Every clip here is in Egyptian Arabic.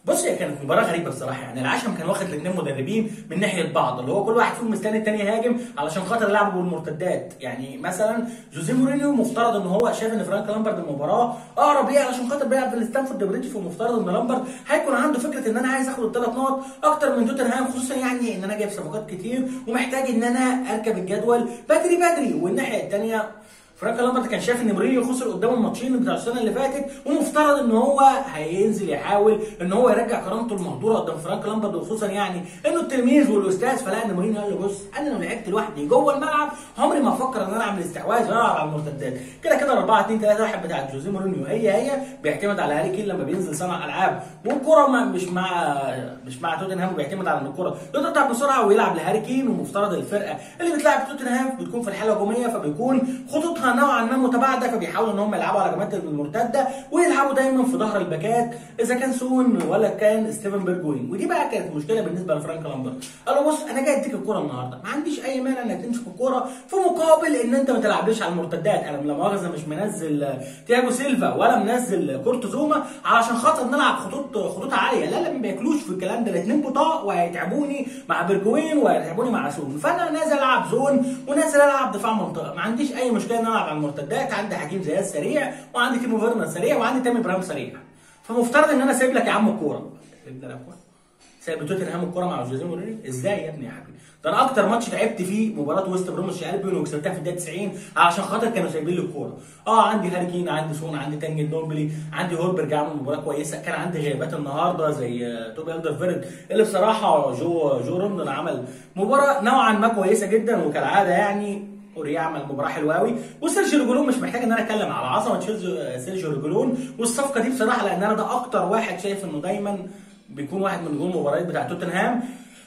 بص هي كانت مباراه غريبه بصراحه يعني العشم كان واخد الاثنين مدربين من ناحيه بعض اللي هو كل واحد فيهم مستني الثاني يهاجم علشان خاطر يلعبوا بالمرتدات يعني مثلا جوزيه مورينيو مفترض ان هو شايف ان فرانك لامبرد المباراه اقرب ليه علشان خاطر بيلعب في الستانفورد بريدج فمفترض ان لامبرد هيكون عنده فكره ان انا عايز اخد الثلاث نقط اكتر من توتنهام خصوصا يعني ان انا جايب صفقات كتير ومحتاج ان انا اركب الجدول بدري بدري والناحيه الثانيه فرانك لامبرد كان شايف ان مورينيو خسر قدام الماتشين بتاع السنه اللي فاتت ومفترض ان هو هينزل يحاول ان هو يرجع كرامته المهدوره قدام فرانك لامبرد وخصوصا يعني انه التلميذ والاستاذ فلا ان مورينيو قال له بص انا لو لعبت لوحدي جوه الملعب عمري ما افكر ان انا اعمل استحواذ والعب على المرتدات كده كده 4 2 3 1 بتاعت جوزيه مورينيو هي هي بيعتمد على هاري كين لما بينزل صنع العاب والكره ما مش مع مش مع توتنهام بيعتمد على ان الكره تقطع بسرعه ويلعب لهاري كين ومفترض الفرقه اللي بتلعب توتنهام بتكون في الحاله الهجوميه فبيكون خطوطها نوعا ما متباعده فبيحاولوا ان هم يلعبوا على هجمات المرتده ويلعبوا دايما في ظهر الباكات اذا كان سون ولا كان ستيفن بيرجوين ودي بقى كانت مشكله بالنسبه لفرانك لامبرد قال له بص انا جاي اديك الكوره النهارده ما عنديش اي مانع انك تمسك الكوره في مقابل ان انت ما تلعبليش على المرتدات انا لا مؤاخذه مش منزل تياجو سيلفا ولا منزل كورتو زوما علشان خاطر نلعب خطوط خطوط عاليه لا لا ما بياكلوش في الكلام ده الاثنين بطاء وهيتعبوني مع بيرجوين وهيتعبوني مع سون فانا نازل العب زون ونازل العب دفاع منطقه ما عنديش اي مشكله ان العب على المرتدات عندي حكيم زياس سريع وعندي تيمو فيرنر سريع وعندي تامي ابراهيم سريع فمفترض ان انا سايب لك يا عم الكوره سايب لك الكوره سايب توتنهام الكوره مع جوزيه مورينيو ازاي يا ابني يا حبيبي ده انا اكتر ماتش لعبت فيه مباراه ويست بروموس البيون وكسبتها في الدقيقه 90 علشان خاطر كانوا سايبين لي الكوره اه عندي هاري كين عندي سون عندي تانجي دومبلي عندي هولبرج عمل مباراه كويسه كان عندي غيابات النهارده زي توبي الدرفيرد اللي بصراحه جو جو روندون عمل مباراه نوعا ما كويسه جدا وكالعاده يعني اوريا عمل مباراه حلوه قوي وسيرجيو ريجولون مش محتاج ان انا اتكلم على عظمه سيرجيو ريجولون والصفقه دي بصراحه لان انا ده اكتر واحد شايف انه دايما بيكون واحد من نجوم المباريات بتاع توتنهام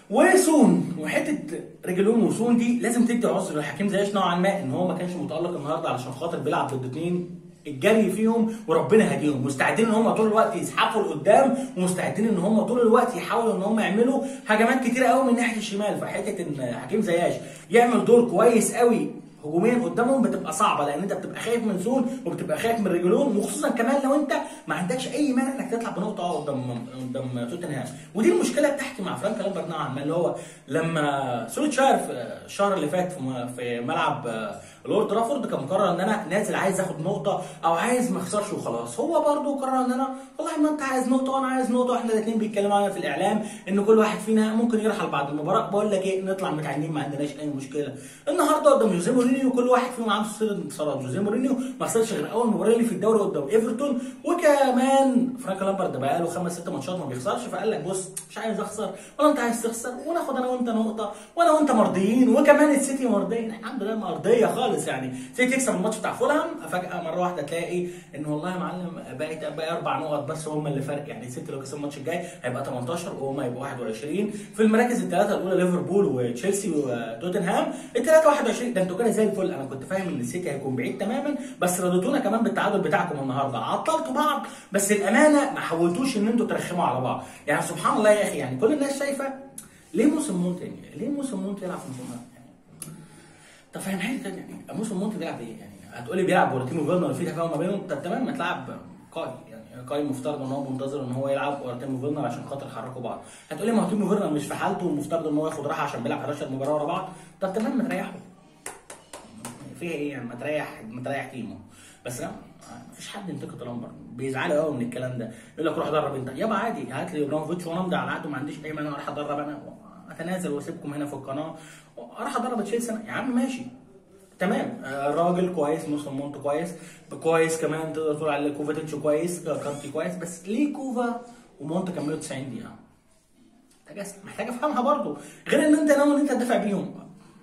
وسون وحته رجلون وسون دي لازم تدي عذر للحكيم زياش نوعا ما ان هو ما كانش متالق النهارده علشان خاطر بيلعب ضد اثنين الجري فيهم وربنا هديهم مستعدين ان هم طول الوقت يزحفوا لقدام ومستعدين ان هم طول الوقت يحاولوا ان هم يعملوا هجمات كتيره قوي من ناحيه الشمال فحته ان حكيم زياش يعمل دور كويس قوي هجوميا قدامهم بتبقى صعبه لان انت بتبقى خايف من زون وبتبقى خايف من رجلون وخصوصا كمان لو انت ما عندكش اي مانع انك تطلع بنقطه قدام قدام توتنهام ودي المشكله بتحكي مع فرانك لامبرد نوعا ما اللي هو لما سولتشاير في الشهر اللي فات في ملعب لورد ترافورد كان مقرر ان انا نازل عايز اخد نقطه او عايز ما اخسرش وخلاص هو برده قرر ان انا والله ما انت عايز نقطه وانا عايز نقطه واحنا الاثنين بيتكلموا عنها في الاعلام ان كل واحد فينا ممكن يرحل بعد المباراه بقول لك ايه نطلع متعادلين ما عندناش اي مشكله النهارده قدام جوزيه مورينيو كل واحد فيهم عنده سلسله انتصارات جوزيه مورينيو ما خسرش غير اول مباراه اللي في الدوري قدام ايفرتون وكمان فرانك لامبرد بقى له خمس ست ماتشات ما بيخسرش فقال لك بص مش عايز اخسر ولا انت عايز تخسر وناخد انا وانت نقطه وانا وانت مرضيين وكمان السيتي مرضيين الحمد لله مرضيه خالص يعني سيتي تكسب الماتش بتاع فولهام فجاه مره واحده تلاقي ان والله يا معلم بقت بقى اربع نقط بس هم اللي فرق يعني السيتي لو كسب الماتش الجاي هيبقى 18 وهم هيبقوا 21 في المراكز الثلاثه الاولى ليفربول وتشيلسي وتوتنهام الثلاثه 21 ده انتوا كده زي الفل انا كنت فاهم ان السيتي هيكون بعيد تماما بس رديتونا كمان بالتعادل بتاعكم النهارده عطلتوا بعض بس الامانه ما حاولتوش ان انتوا ترخموا على بعض يعني سبحان الله يا اخي يعني كل الناس شايفه ليه موسم مونت يعني ليه موسم مونت يلعب في موسم طب فاهم تاني يعني موسم مونت بيلعب ايه يعني هتقولي بيلعب ورتيمو فيرنر في تفاهم ما بينهم طب تمام ما تلعب كاي يعني كاي مفترض ان هو منتظر ان هو يلعب ورتيمو فيرنر عشان خاطر يحركوا بعض هتقولي ما هو تيمو فيرنر مش في حالته ومفترض ان هو ياخد راحه عشان بيلعب 11 مباراه ورا بعض طب تمام ما تريحه فيها ايه يعني ما تريح ما تريح تيمو بس لا مفيش حد ينتقد لامبرد بيزعلوا قوي من الكلام ده يقول لك روح درب انت يابا عادي هات لي ابراهيموفيتش وانا امضي على عقده ما عنديش اي مانع اروح ادرب انا اتنازل واسيبكم هنا في القناه اروح ادرب تشيلسي يا عم ماشي تمام الراجل كويس موسم مونت كويس كويس كمان تقدر تقول على كوفاتيتش كويس كارتي كويس بس ليه كوفا ومونت كملوا 90 دقيقه محتاج محتاج افهمها برضو غير ان انت ناوي ان انت تدافع بيهم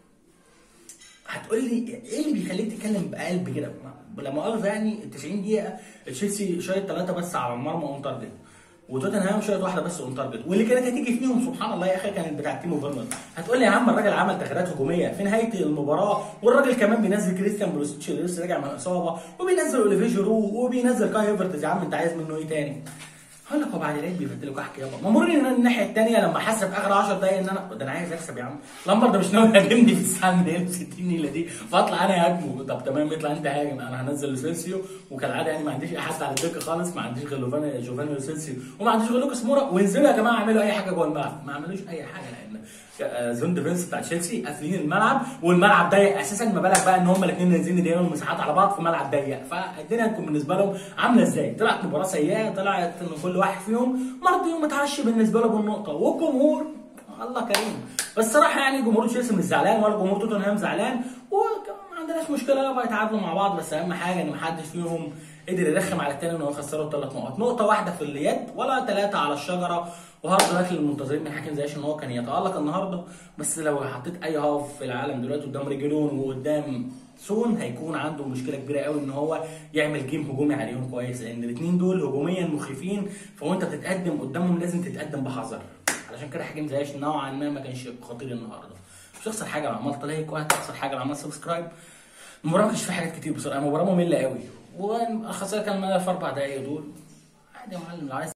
هتقول لي ايه اللي بيخليك تتكلم بقلب كده لا مؤاخذه يعني ال 90 دقيقه تشيلسي شايط ثلاثه بس على المرمى اون تارجت وتوتنهام شايط واحده بس اون تارجت واللي كانت هتيجي فيهم سبحان الله يا اخي كانت بتاعت تيمو فيرنر هتقول لي يا عم الراجل عمل تغييرات هجوميه في نهايه المباراه والراجل كمان بينزل كريستيان بروسيتش اللي لسه راجع من اصابه وبينزل اوليفي جيرو وبينزل كاي هيفرتز يا عم انت عايز منه ايه تاني هقول لك هو بعد العيد بيبدلوا كحك يابا ما مورينيو الناحيه الثانيه لما حس في اخر 10 دقايق ان انا ده انا عايز اكسب يا عم لامبرد مش ناوي يهاجمني في الساعه اللي 60 نيله دي فاطلع انا هاجمه طب تمام اطلع انت هاجم انا هنزل لوسيلسيو وكالعاده يعني ما عنديش اي حد على الدكه خالص ما عنديش غير لوفاني جوفاني لوسيلسيو وما عنديش غير لوكاس مورا وانزلوا يا جماعه اعملوا اي حاجه جوه الملعب ما عملوش اي حاجه لان آه، زون ديفنس بتاع تشيلسي قافلين الملعب والملعب ضيق اساسا ما بالك بقى ان هم الاثنين نازلين يضيقوا المساحات على بعض في ملعب ضيق فالدنيا هتكون بالنسبه لهم عامله ازاي؟ طلعت مباراه سيئه طلعت ان كل واحد فيهم مرضي ومتعشي بالنسبه له بالنقطه والجمهور الله كريم بس صراحه يعني جمهور تشيلسي مش زعلان ولا جمهور توتنهام زعلان وما عندناش مشكله بقى يتعادلوا مع بعض بس اهم حاجه ان محدش فيهم قدر يرخم على التاني ان هو يخسره ثلاث نقط، نقطه واحده في اليد ولا ثلاثه على الشجره وهارد لك للمنتظرين من حكيم زياش ان هو كان يتالق النهارده بس لو حطيت اي هاف في العالم دلوقتي قدام ريجلون وقدام سون هيكون عنده مشكله كبيره قوي ان هو يعمل جيم هجومي عليهم كويس لان الاثنين دول هجوميا مخيفين فوانت بتتقدم قدامهم لازم تتقدم بحذر علشان كده حكيم زياش نوعا ما ما كانش خطير النهارده مش هتخسر حاجه لو عملت لايك ولا هتخسر حاجه لو عملت سبسكرايب المباراه ما كانش فيها حاجات كتير بصراحه المباراه ممله قوي والخساره كان في اربع دقايق دول عادي يا معلم لو عايز